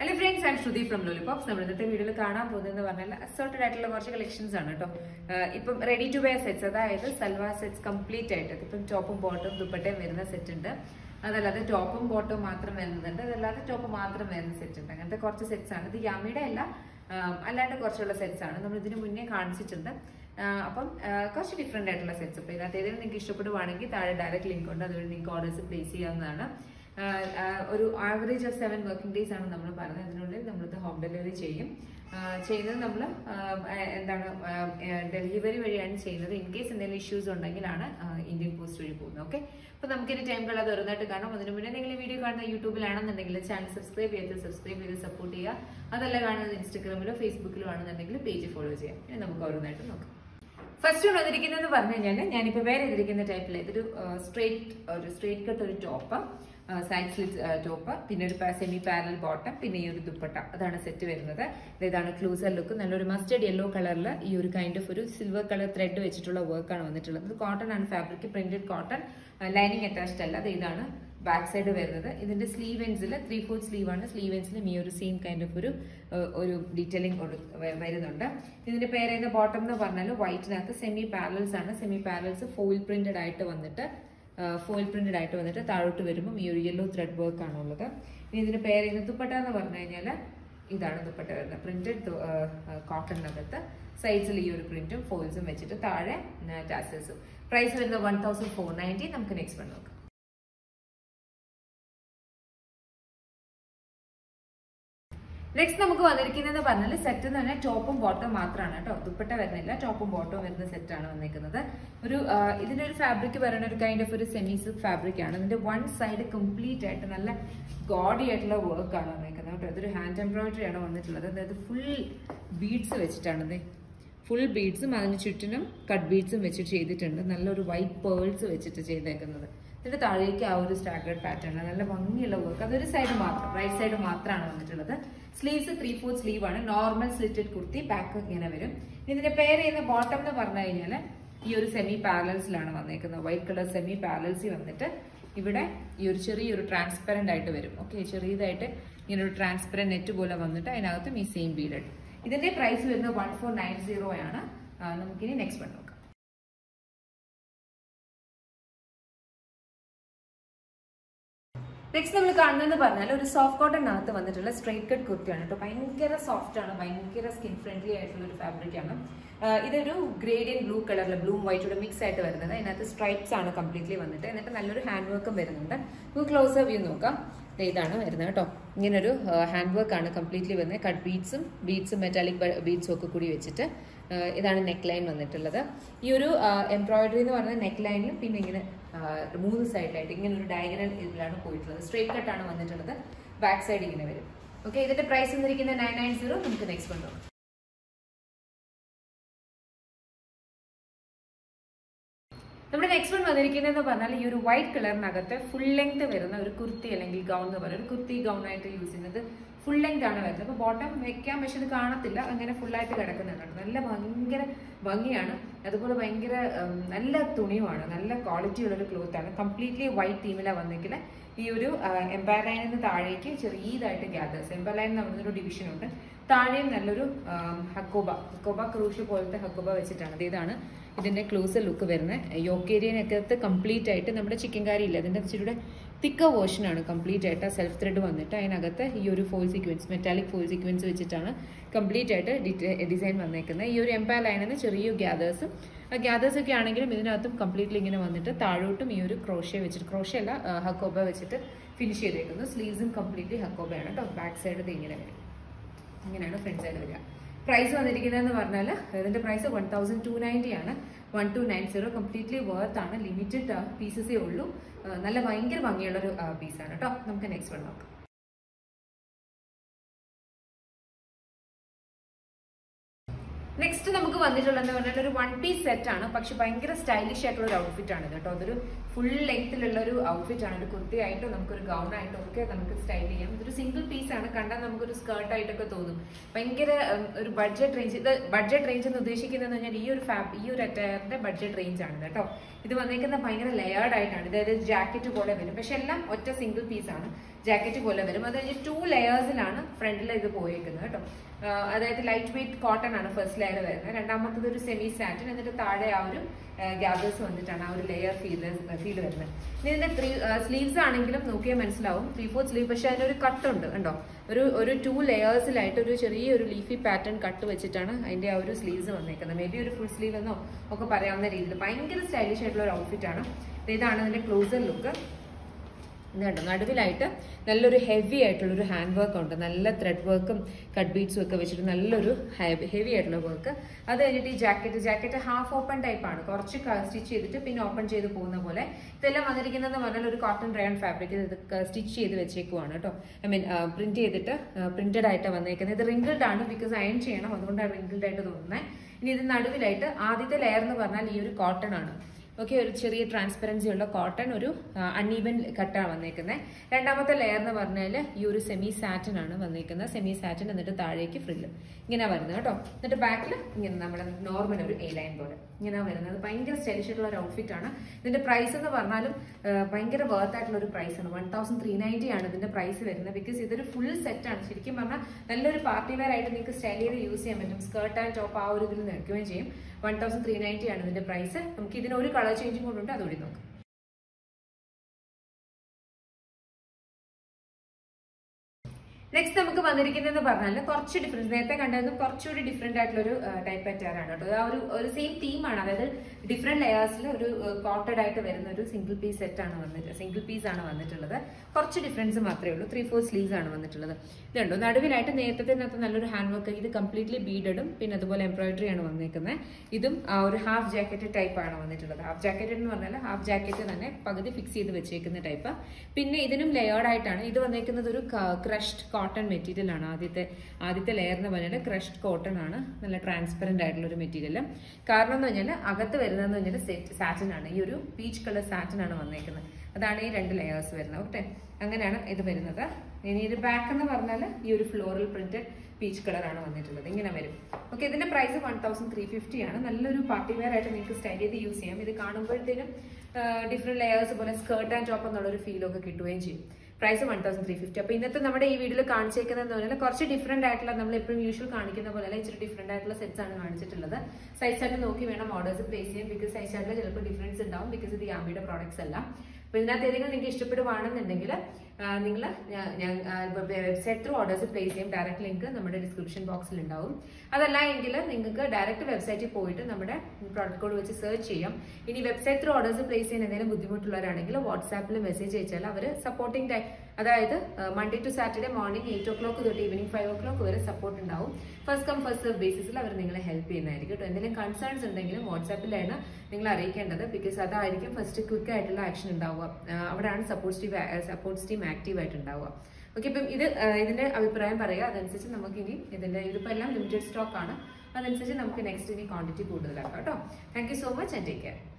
hello friends I'm Shruti from Lollipops നമ്മൾ ഇന്നത്തെ വീഡിയോയിൽ കാണാൻ പോകുന്നതെന്ന് പറഞ്ഞാൽ അസോർട്ടഡ് ആയിട്ടുള്ള കുറച്ച് കളക്ഷൻസ് ആണ് കേട്ടോ ഇപ്പം റെഡി ടു വെയർ സെറ്റ്സ് അതായത് സൽവാർ സെറ്റ്സ് കംപ്ലീറ്റ് ആയിട്ട് ഇപ്പം ടോപ്പും ബോട്ടും ദുപ്പട്ടയും വരുന്ന സെറ്റ് ഉണ്ട് അതല്ലാതെ ടോപ്പും ബോട്ടും മാത്രം വരുന്നുണ്ട് അതല്ലാതെ ടോപ്പ് മാത്രം വരുന്ന സെറ്റ് ഉണ്ട് അങ്ങനത്തെ കുറച്ച് സെറ്റ്സ് ആണ് ഇത് യാമിയുടെ അല്ല ആ, അല്ലാണ്ട് കുറച്ചുള്ള സെറ്റ്സ് ആണ് നമ്മൾ ഇതിന് മുന്നേ കാണിച്ചിട്ടുണ്ട് ആ, അപ്പം ആ, കുറച്ച് ഡിഫറെന്റ് ആയിട്ടുള്ള സെറ്റ്സ് അപ്പോൾ ഇതിനകത്ത് ഏതെങ്കിലും നിങ്ങൾക്ക് ഇഷ്ടപ്പെടുവാണെങ്കിൽ താഴെ ഡയറക്റ്റ് ലിങ്ക് ഉണ്ട് അതുവഴി നിങ്ങൾക്ക് ഓർഡേഴ്സ് പ്ലേസ് ചെയ്യാവുന്നതാണ് ആ, ആ, ഒരു average of seven working days ആണ് നമ്മൾ പറഞ്ഞത് അതിനുള്ളിൽ നമ്മളിത് ഹോം ഡെലിവറി ചെയ്യും ആ, ചെയ്യുന്നത് നമ്മൾ എന്താണ് ഡെലിവറി വഴിയാണ് ചെയ്യുന്നത് ഇൻ കേസ് എന്തെങ്കിലും ഇഷ്യൂസ് ഉണ്ടെങ്കിലാണ് ആ, ഇന്ത്യൻ പോസ്റ്റ് വഴി പോകുന്നത് ഓക്കെ അപ്പോൾ നമുക്കിനി ടൈം കളർ തുറന്നിട്ട് കാണാം അതിന് മുന്നേ നിങ്ങൾ ഈ വീഡിയോ കാണുന്ന യൂട്യൂബിലാണെന്നുണ്ടെങ്കിൽ ചാനൽ സബ്സ്ക്രൈബ് ചെയ്ത് സബ്സ്ക്രൈബ് ചെയ്ത് സപ്പോർട്ട് ചെയ്യുക അതല്ല കാണുന്നത് ഇൻസ്റ്റാഗ്രാമിലോ ഫേസ്ബുക്കിലോ ആണെന്നുണ്ടെങ്കിൽ പേജ് ഫോളോ ചെയ്യാം ഇനി നമുക്ക് ഓരോന്നായിട്ട് നോക്കാം ഫസ്റ്റ് വന്നിരിക്കുന്നതെന്ന് പറഞ്ഞു കഴിഞ്ഞാൽ ഞാനിപ്പോൾ വേറെ ചെയ്തിരിക്കുന്ന ടൈപ്പിൽ ഇതൊരു സ്ട്രേറ്റ് ഒരു സ്ട്രേറ്റ് കട്ട് ഒരു ടോപ്പ് സൈഡ് സ്ലിറ്റ് ടോപ്പ് പിന്നെ ഒരു സെമി പാരൽ ബോട്ടം പിന്നെ ഈ ഒരു ദുപ്പട്ട അതാണ് സെറ്റ് വരുന്നത് ഇത് ഇതാണ് ക്ലൂസർ ലുക്ക് നല്ലൊരു മസ്റ്റേഡ് യെല്ലോ കളറിൽ ഈ ഒരു കൈൻഡ് ഓഫ് ഒരു സിൽവർ കളർ ത്രെഡ് വെച്ചിട്ടുള്ള വർക്കാണ് വന്നിട്ടുള്ളത് ഇത് കോട്ടൺ ആണ് fabric printed cotton lining attached അല്ല അത് ഇതാണ് ബാക്ക് സൈഡ് വരുന്നത് ഇതിന്റെ സ്ലീവ് എൻസിൽ ത്രീ ഫോർത്ത് സ്ലീവ് ആണ് സ്ലീവ് എൻസിലും ഈ ഒരു സെയിം കൈൻഡ് ഓഫ് ഒരു ഏഹ്, ഒരു ഡീറ്റെയിലിംഗ് വരുന്നുണ്ട് ഇതിന്റെ പേര് ബോട്ടം എന്ന് പറഞ്ഞാൽ വൈറ്റിനകത്ത് സെമി പാരൽസ് ആണ് സെമി പാരൽസ് ഫോയിൽ പ്രിന്റഡ് ആയിട്ട് വന്നിട്ട് ഫോയിൽ പ്രിന്റഡ് ആയിട്ട് വന്നിട്ട് താഴോട്ട് വരുമ്പോൾ ഈ ഒരു യെല്ലോ ത്രെഡ് വർക്ക് ആണുള്ളത് ഇനി ഇതിന്റെ പേര് ദുപ്പട്ട എന്ന് പറഞ്ഞു കഴിഞ്ഞാൽ ഇതാണ് ദുപ്പട്ട വരുന്നത് പ്രിന്റഡ് കോട്ടണിനകത്ത് സൈഡ്സിൽ ഈ ഒരു പ്രിന്റും ഫോയിൽസും വെച്ചിട്ട് താഴെ ടാസൽസും പ്രൈസ് വരുന്നത് വൺ തൗസൻഡ് ഫോർ നയൻറ്റി നമുക്ക് നെക്സ്റ്റ് വൺ നോക്കാം നെക്സ്റ്റ് നമുക്ക് വന്നിരിക്കുന്നത് പറഞ്ഞാൽ സെറ്റ് എന്ന് പറഞ്ഞാൽ ടോപ്പും ബോട്ടം മാത്രമാണ് കേട്ടോ ദുപ്പട്ട വരുന്നില്ല ടോപ്പും ബോട്ടവും വരുന്ന സെറ്റ് ആണ് വന്നിരിക്കുന്നത് ഒരു ആ, ഇതിന്റെ ഒരു ഫാബ്രിക് പറയുന്ന ഒരു കൈൻഡ് ഓഫ് ഒരു സെമി സിൽക്ക് ഫാബ്രിക് ആണ് ഇതിന്റെ വൺ സൈഡ് കംപ്ലീറ്റ് ആയിട്ട് നല്ല ഗോഡി ആയിട്ടുള്ള വർക്ക് ആണ് വന്നിരിക്കുന്നത് കേട്ടോ ഇതൊരു ഹാൻഡ് എംബ്രോയിഡറി ആണ് വന്നിട്ടുള്ളത് അതായത് ഫുൾ ബീഡ്സ് വെച്ചിട്ടാണ് ഇത് ഫുൾ ബീഡ്സും അതിന് ചുറ്റിനും കട്ട് ബീഡ്സും വെച്ചിട്ട് ചെയ്തിട്ടുണ്ട് നല്ലൊരു വൈറ്റ് പേൾസ് വെച്ചിട്ട് ചെയ്തേക്കുന്നത് ഇതിന്റെ താഴേക്ക് ആ ഒരു സ്റ്റാഗേർഡ് പാറ്റേൺ നല്ല ഭംഗിയുള്ള വർക്ക് അതൊരു സൈഡ് മാത്രം റൈറ്റ് സൈഡ് മാത്രമാണ് വന്നിട്ടുള്ളത് സ്ലീവ്സ് ത്രീ ഫോർ സ്ലീവ് ആണ് നോർമൽ സ്ലിറ്റഡ് കുർത്തി ബാക്ക് ഇങ്ങനെ വരും ഇതിന്റെ പേര് ചെയ്യുന്ന ബോട്ടം എന്ന് പറഞ്ഞു കഴിഞ്ഞാൽ ഈ ഒരു സെമി പാരലൽസിലാണ് വന്നേക്കുന്നത് വൈറ്റ് കളർ സെമി പാരലൽസിൽ വന്നിട്ട് ഇവിടെ ഈ ഒരു ചെറിയൊരു ട്രാൻസ്പെറന്റ് ആയിട്ട് വരും ഓക്കെ ചെറിയതായിട്ട് ഇങ്ങനെ ഒരു ട്രാൻസ്പെറന്റ് നെറ്റ് പോലെ വന്നിട്ട് അതിനകത്തും ഈ സെയിം ബീഡഡ് ഇതിന്റെ പ്രൈസ് വരുന്നത് വൺ ഫോർ നയൻ സീറോ ആണ് ആ, നമുക്കിനി നെക്സ്റ്റ് വൺ നോക്കാം നെക്സ്റ്റ് നമ്മൾ കാണുന്നതെന്ന് പറഞ്ഞാൽ ഒരു സോഫ്റ്റ് കോട്ടണിനകത്ത് വന്നിട്ടുള്ള സ്ട്രൈറ്റ് കട്ട് കുർത്തിയാണ് കേട്ടോ ഭയങ്കര സോഫ്റ്റ് ആണ് ഭയങ്കര സ്കിൻ ഫ്രണ്ട്ലി ആയിട്ടുള്ള ഒരു ഫാബ്രിക് ആണ് ആ, ഇതൊരു ഗ്രേഡിയൻ ബ്ലൂ കളറിൽ ബ്ലൂവും വൈറ്റോടെ മിക്സ് ആയിട്ട് വരുന്നത് അതിനകത്ത് സ്ട്രൈപ്സ് ആണ് കംപ്ലീറ്റ്ലി വന്നിട്ട് എന്നിട്ട് നല്ലൊരു ഹാൻഡ് വർക്കും വരുന്നുണ്ട് നമുക്ക് ക്ലോസ് വ്യൂ നോക്കാം ദേ ഇതാണ് വരുന്നത് കേട്ടോ ഇങ്ങനൊരു ഹാൻഡ് വർക്ക് ആണ് കംപ്ലീറ്റ്ലി വരുന്നത് കട്ട് ബീഡ്സും ബീഡ്സും മെറ്റാലിക് ബീഡ്സും ഒക്കെ കൂടി വെച്ചിട്ട് ആ, ഇതാണ് നെക്ക് ലൈൻ വന്നിട്ടുള്ളത് ഈ ഒരു എംബ്രോയിഡറി എന്ന് പറയുന്നത് നെക്ക് ലൈനിലും പിന്നെ ഇങ്ങനെ ആ, മൂന്ന് സൈഡിലായിട്ട് ഇങ്ങനെ ഒരു ഡയഗണൽ ഇതിലാണ് പോയിട്ടുള്ളത് സ്ട്രേറ്റ് കട്ട് ആണ് വന്നിട്ടുള്ളത് ബാക്ക് സൈഡ് ഇങ്ങനെ വരും ഓക്കെ ഇതിന്റെ പ്രൈസ് വന്നിരിക്കുന്നത് നയൻ നയൻ സീറോ നമുക്ക് നെക്സ്റ്റ് വൺ നോക്കാം നമ്മുടെ നെക്സ്റ്റ് വൺ വന്നിരിക്കുന്നതെന്ന് പറഞ്ഞാൽ ഈ ഒരു വൈറ്റ് കളറിനകത്ത് ഫുൾ ലെങ്ത് വരുന്ന ഒരു കുർത്തി അല്ലെങ്കിൽ ഗൗൺ എന്ന് പറയുന്നത് ഒരു കുർത്തി ഗൗൺ ആയിട്ട് യൂസ് ചെയ്യുന്നത് ഫുൾ ലെങ്ത് ആണ് വരുന്നത് അപ്പോൾ ബോട്ടം വെക്കാൻ പക്ഷെ ഇത് കാണത്തില്ല അങ്ങനെ full ആയിട്ട് കിടക്കുന്നുണ്ട് നല്ല ഭയങ്കര ഭംഗിയാണ് അതുപോലെ ഭയങ്കര ഉം, നല്ല തുണിയുമാണ് നല്ല ക്വാളിറ്റി ഉള്ള ഒരു ക്ലോത്ത് ആണ് കംപ്ലീറ്റ്ലി വൈറ്റ് തീമിലാണ് വന്നെങ്കിൽ ഈ ഒരു എംപയർ ലൈനിൽ നിന്ന് താഴേക്ക് ചെറിയതായിട്ട് ഗ്യാദേഴ്സ് എംപയർ ലൈൻ എന്ന് പറഞ്ഞൊരു ഡിവിഷൻ ഉണ്ട് താഴെയും നല്ലൊരു ഹക്കോബ ഹക്കോബ ക്രൂഷ് പോലത്തെ ഹക്കോബ വെച്ചിട്ടാണ് ഇത് ഇതാണ് ഇതിന്റെ ക്ലോസർ ലുക്ക് വരുന്നത് യോക്കേരിയനകത്ത് കംപ്ലീറ്റ് ആയിട്ട് നമ്മുടെ ചിക്കൻ കറി ഇല്ല അതിന്റെ ഇച്ചിരി തിക്ക വേർഷൻ ആണ് കംപ്ലീറ്റ് ആയിട്ട് സെൽഫ് ത്രെഡ് വന്നിട്ട് അതിനകത്ത് ഈ ഒരു foil sequence metallic foil sequence വെച്ചിട്ടാണ് കംപ്ലീറ്റ് ആയിട്ട് ഡിസൈൻ വന്നേക്കുന്നത് ഈ ഒരു എംപയർ ലൈനിൽ ചെറിയ ഗ്യാദേഴ്സും ആ ഗ്യാദേഴ്സ് ഒക്കെ ആണെങ്കിലും ഇതിനകത്തും കംപ്ലീറ്റ്ലി ഇങ്ങനെ വന്നിട്ട് താഴോട്ടും ഈ ഒരു ക്രോഷ്യ വെച്ചിട്ട് ക്രോഷ്യ അല്ല ആ, ഹക്കോബ വെച്ചിട്ട് ഫിനിഷ് ചെയ്തേക്കുന്നു സ്ലീവ്സും കംപ്ലീറ്റ്ലി ഹക്കോബയാണ് കേട്ടോ ബാക്ക് സൈഡ് ഇത് ഇങ്ങനെ വരും ഇങ്ങനെയാണ് ഫ്രണ്ട് സൈഡ് വരിക പ്രൈസ് വന്നിരിക്കുന്നതെന്ന് പറഞ്ഞാൽ ഇതിന്റെ price one thousand two ninety ആണ് one two nine zero completely worth ആണ് ലിമിറ്റഡ് പീസസേ ഉള്ളൂ ആ, നല്ല ഭയങ്കര ഭംഗിയുള്ള ഒരു പീസാണ് കേട്ടോ നമുക്ക് നെക്സ്റ്റ് വൺ നോക്കാം നെക്സ്റ്റ് നമുക്ക് വന്നിട്ടുള്ളതെന്ന് പറഞ്ഞാൽ ഒരു വൺ പീസ് സെറ്റ് ആണ് പക്ഷെ ഭയങ്കര സ്റ്റൈലിഷ് ആയിട്ടുള്ള ഒരു ഔട്ട്ഫിറ്റ് ആണ് ഇത് കേട്ടോ അതൊരു ഫുൾ ലെങ്ത്തിലുള്ള ഒരു ഔട്ട്ഫിറ്റ് ആണ് ഒരു കുർത്തിയായിട്ടോ നമുക്കൊരു ഗൗൺ ആയിട്ടോ ഒക്കെ നമുക്ക് സ്റ്റൈൽ ചെയ്യാം ഇതൊരു സിംഗിൾ പീസ് ആണ് കണ്ടാൽ നമുക്കൊരു സ്കേർട്ട് ആയിട്ടൊക്കെ തോന്നും ഭയങ്കര ഉം, ഒരു ബഡ്ജറ്റ് റേഞ്ച് ഇത് ബഡ്ജറ്റ് റേഞ്ച് എന്ന് ഉദ്ദേശിക്കുന്നത് പറഞ്ഞാൽ ഈ ഒരു ഫാബ് ഈ ഒരു അറ്റയറിന്റെ ബഡ്ജറ്റ് റേഞ്ച് ആണ് കേട്ടോ ഇത് വന്നേക്കുന്ന ഭയങ്കര ലെയേർഡ് ആയിട്ടാണ് ഇതായത് ജാക്കറ്റ് പോലെ വരും പക്ഷെ എല്ലാം ഒറ്റ സിംഗിൾ പീസ് ആണ് ജാക്കറ്റ് പോലെ വരും അത് കഴിഞ്ഞ് ടു ലെയേഴ്സിലാണ് ഫ്രണ്ടിൽ ഇത് പോയേക്കുന്നത് കേട്ടോ ആ, അതായത് ലൈറ്റ് വെയിറ്റ് കോട്ടൺ ആണ് ഫസ്റ്റ് ലെയർ വരുന്നത് രണ്ടാമത്തത് ഒരു സെമി സാറ്റിൻ എന്നിട്ട് താഴെ ആ ഒരു ഗ്യാദേഴ്സ് വന്നിട്ടാണ് ആ ഒരു ലെയർ ഫീൽ ഫീൽ വരുന്നത് ഇനി ഇതിന്റെ ത്രീ സ്ലീവ്സ് ആണെങ്കിലും നോക്കിയാൽ മനസ്സിലാവും ത്രീ ഫോർത്ത് സ്ലീവ് പക്ഷെ അതിനൊരു കട്ട് ഉണ്ട് കണ്ടോ ഒരു ഒരു ടു ലെയേഴ്സിലായിട്ട് ഒരു ചെറിയൊരു ലീഫി പാറ്റേൺ കട്ട് വെച്ചിട്ടാണ് അതിന്റെ ആ ഒരു സ്ലീവ്സ് വന്നേക്കുന്നത് മേ ബി ഒരു ഫുൾ സ്ലീവ് എന്നോ ഒക്കെ പറയാവുന്ന രീതിയിൽ ഭയങ്കര സ്റ്റൈലിഷ് ആയിട്ടുള്ള ഒരു ഔട്ട്ഫിറ്റ് ആണ് ഇതാണ് ഇതിന്റെ ക്ലോസർ ലുക്ക് ഇത് കണ്ടോ നടുവിലായിട്ട് നല്ലൊരു ഹെവി ആയിട്ടുള്ള ഒരു ഹാൻഡ് വർക്ക് ഉണ്ട് നല്ല ത്രെഡ് വർക്കും കട്ട് ബീഡ്സും ഒക്കെ വെച്ചിട്ട് നല്ലൊരു ഹെവി ആയിട്ടുള്ള വർക്ക് അത് കഴിഞ്ഞിട്ട് ഈ jacket jacket half open type ആണ് കുറച്ച് സ്റ്റിച്ച് ചെയ്തിട്ട് പിന്നെ ഓപ്പൺ ചെയ്ത് പോകുന്ന പോലെ ഇതെല്ലാം വന്നിരിക്കുന്നത് പറഞ്ഞാൽ ഒരു കോട്ടൺ റയോൺ ഫാബ്രിക് ഇത് സ്റ്റിച്ച് ചെയ്ത് വെച്ചേക്കുവാണ് കേട്ടോ ഐ മീൻ പ്രിന്റ് ചെയ്തിട്ട് പ്രിന്റഡ് ആയിട്ട് വന്നേക്കുന്നത് ഇത് റിങ്കിൾഡ് ആണ് ബിക്കോസ് അയൺ ചെയ്യണം അതുകൊണ്ടാണ് റിങ്കിൾഡ് ആയിട്ട് തോന്നുന്നത് ഇനി ഇത് നടുവിലായിട്ട് ആദ്യത്തെ ലെയർ എന്ന് പറഞ്ഞാൽ ഈ ഒരു കോട്ടൺ ആണ് ഓക്കെ ഒരു ചെറിയ ട്രാൻസ്പെറൻസി ഉള്ള കോട്ടൺ ഒരു അൺഈവൻ കട്ടാണ് വന്നേക്കുന്നത് രണ്ടാമത്തെ ലെയർ എന്ന് പറഞ്ഞാൽ ഈ ഒരു സെമി സാറ്റൻ ആണ് വന്നേക്കുന്നത് സെമി സാറ്റൻ എന്നിട്ട് താഴേക്ക് ഫ്രില്ല് ഇങ്ങനെ വരുന്നത് കേട്ടോ എന്നിട്ട് ബാക്കിൽ ഇങ്ങനെ നമ്മുടെ നോർമൽ ഒരു എ ലൈൻ പോലെ ഇങ്ങനെ വരുന്നത് ഭയങ്കര സ്റ്റൈലിഷ് ആയിട്ടുള്ള ഒരു ഔട്ട്ഫിറ്റ് ആണ് ഇതിന്റെ പ്രൈസ് എന്ന് പറഞ്ഞാലും ആ, ഭയങ്കര വർത്ത് ആയിട്ടുള്ള ഒരു പ്രൈസ് ആണ് വൺ തൗസൻഡ് ത്രീ നയൻറ്റി ആണ് ഇതിന്റെ പ്രൈസ് വരുന്നത് ബിക്കോസ് ഇതൊരു ഫുൾ സെറ്റ് ആണ് ശരിക്കും പറഞ്ഞാൽ നല്ലൊരു പാർട്ടി വെയർ ആയിട്ട് നിങ്ങൾക്ക് സ്റ്റൈൽ ചെയ്ത് യൂസ് ചെയ്യാൻ പറ്റും സ്കേർട്ട് ആൻഡ് ടോപ്പ് ആ ഒരു ഇതിൽ നിൽക്കുകയും ചെയ്യും വൺ തൗസൻഡ് ത്രീ നയൻറ്റി ആണ് ഇതിന്റെ പ്രൈസ് നമുക്ക് ഇതിന് ഒരു കളർ ചേഞ്ചും കൊണ്ടുണ്ട് അതുകൂടി നോക്കാം നെക്സ്റ്റ് നമുക്ക് വന്നിരിക്കുന്നതെന്ന് പറഞ്ഞാൽ കുറച്ച് ഡിഫറൻസ് നേരത്തെ കണ്ടത് കുറച്ചുകൂടി ഡിഫറെന്റ് ആയിട്ടുള്ള ഒരു ടൈപ്പ് അറ്റാറാണ് കേട്ടോ ആ ഒരു ഒരു സെയിം തീമാണ് അതായത് ഡിഫറെന്റ് ലെയേഴ്സിൽ ഒരു കോട്ടഡ് ആയിട്ട് വരുന്ന ഒരു സിംഗിൾ പീസ് സെറ്റ് ആണ് വന്നിട്ട് സിംഗിൾ പീസ് ആണ് വന്നിട്ടുള്ളത് കുറച്ച് ഡിഫറൻസ് മാത്രമേ ഉള്ളൂ ത്രീ ഫോർ സ്ലീവ്സ് ആണ് വന്നിട്ടുള്ളത് ഇതുണ്ടോ നടുവിലായിട്ട് നേരത്തെ നല്ലൊരു ഹാൻഡ് വർക്ക് ഇത് കംപ്ലീറ്റ്ലി ബീഡഡും പിന്നെ അതുപോലെ എംബ്രോയിഡറി ആണ് വന്നിരിക്കുന്നത് ഇതും ആ ഒരു ഹാഫ് ജാക്കറ്റ് ടൈപ്പ് ആണ് വന്നിട്ടുള്ളത് ഹാഫ് ജാക്കറ്റ് എന്ന് പറഞ്ഞാൽ ഹാഫ് ജാക്കറ്റ് തന്നെ പകുതി ഫിക്സ് ചെയ്ത് വെച്ചേക്കുന്ന ടൈപ്പ് പിന്നെ ഇതിനും ലെയേർഡ് ആയിട്ടാണ് ഇത് വന്നേക്കുന്നത് ഒരു ക്രഷ്ഡ് കോട്ടൺ മെറ്റീരിയൽ ആണ് ആദ്യത്തെ ആദ്യത്തെ ലെയർ എന്ന് പറഞ്ഞാൽ ക്രഷ്ഡ് കോട്ടൺ ആണ് നല്ല ട്രാൻസ്പെറന്റ് ആയിട്ടുള്ള ഒരു മെറ്റീരിയൽ കാരണം എന്ന് പറഞ്ഞാൽ അകത്ത് വരുന്നതെന്ന് പറഞ്ഞാൽ സാറ്റൻ ആണ് ഈ ഒരു പീച്ച് കളർ സാറ്റൻ ആണ് വന്നേക്കുന്നത് അതാണ് ഈ രണ്ട് ലെയേഴ്സ് വരുന്നത് ഓക്കെ അങ്ങനെയാണ് ഇത് വരുന്നത് ഇനി ഇത് ബാക്ക് എന്ന് പറഞ്ഞാൽ ഈ ഒരു ഫ്ലോറൽ പ്രിന്റഡ് പീച്ച് കളർ ആണ് വന്നിട്ടുള്ളത് ഇങ്ങനെ വരും ഓക്കെ ഇതിന്റെ price one thousand three fifty ആണ് നല്ലൊരു പാർട്ടി വെയർ ആയിട്ട് നിങ്ങൾക്ക് സ്റ്റൈൽ ചെയ്ത് യൂസ് ചെയ്യാം ഇത് കാണുമ്പോഴത്തേനും ഡിഫറെന്റ് ലെയേഴ്സ് പോലെ സ്കേർട്ട് ആൻഡ് ടോപ്പ് എന്നുള്ള ഒരു ഫീലൊക്കെ കിട്ടുകയും ചെയ്യും price one thousand three fifty അപ്പോൾ ഇന്നത്തെ നമ്മുടെ ഈ വീഡിയോയിൽ കാണിച്ചേക്കുന്നതെന്ന് പറഞ്ഞാൽ കുറച്ച് ഡിഫറെന്റ് ആയിട്ടുള്ള നമ്മൾ എപ്പോഴും യൂഷ്വൽ കാണിക്കുന്ന പോലെ അല്ല ഇച്ചിരി ഡിഫറെന്റ് ആയിട്ടുള്ള സെറ്റ്സ് ആണ് കാണിച്ചിട്ടുള്ളത് സൈസ് ചാർട്ട് നോക്കി വേണം ഓർഡേഴ്സ് പ്ലേസ് ചെയ്യാൻ ബിക്കോസ് സൈസ് ചാർട്ടിൽ ചിലപ്പോൾ ഡിഫറൻസ് ഉണ്ടാവും ബിക്കോസ് ഇത് യാമിയുടെ പ്രോഡക്ട്സ് അല്ല അപ്പോൾ ഇതിനകത്ത് ഏതെങ്കിലും നിങ്ങൾക്ക് ഇഷ്ടപ്പെടുവാണെന്നുണ്ടെങ്കിൽ നിങ്ങൾ ഞാൻ വെബ്സൈറ്റ് ത്രൂ ഓർഡേഴ്സ് പ്ലേസ് ചെയ്യും ഡയറക്റ്റ് ലിങ്ക് നമ്മുടെ ഡിസ്ക്രിപ്ഷൻ ബോക്സിൽ ഉണ്ടാവും അതല്ല എങ്കിൽ നിങ്ങൾക്ക് ഡയറക്റ്റ് വെബ്സൈറ്റിൽ പോയിട്ട് നമ്മുടെ പ്രോഡക്റ്റ് കോഡ് വെച്ച് സെർച്ച് ചെയ്യാം ഇനി വെബ്സൈറ്റ് ത്രൂ ഓർഡേഴ്സ് പ്ലേസ് ചെയ്യാൻ എന്തെങ്കിലും ബുദ്ധിമുട്ടുള്ളവരാണെങ്കിൽ വാട്സാപ്പിൽ മെസ്സേജ് അയച്ചാൽ അവർ സപ്പോർട്ടിംഗ് ടൈം അതായത് Monday to Saturday morning eight o'clock തൊട്ട് ഈവനിങ് ഫൈവ് ഓ ക്ലോക്ക് വരെ സപ്പോർട്ട് ഉണ്ടാവും ഫസ്റ്റ് കം ഫസ്റ്റ് സർവ് ബേസിസിൽ അവർ നിങ്ങളെ ഹെൽപ്പ് ചെയ്യുന്നതായിരിക്കും കേട്ടോ എന്തെങ്കിലും കൺസേൺസ് ഉണ്ടെങ്കിലും വാട്സാപ്പിലാണ് നിങ്ങൾ അറിയിക്കേണ്ടത് ബിക്കോസ് അതായിരിക്കും ഫസ്റ്റ് ക്വിക്ക് ആയിട്ടുള്ള ആക്ഷൻ ഉണ്ടാവുക ആ, അവിടെയാണ് support team support team active ആയിട്ട് ഉണ്ടാവുക ഓക്കെ ഇപ്പം ഇത് ആ, ഇതിന്റെ അഭിപ്രായം പറയുക അതനുസരിച്ച് നമുക്ക് ഇനി ഇതിന്റെ ഇതിപ്പോ എല്ലാം ലിമിറ്റഡ് സ്റ്റോക്ക് ആണ് അതനുസരിച്ച് നമുക്ക് നെക്സ്റ്റ് ഇനി ക്വാണ്ടിറ്റി കൂടുതലാക്കാം കേട്ടോ thank you so much and take care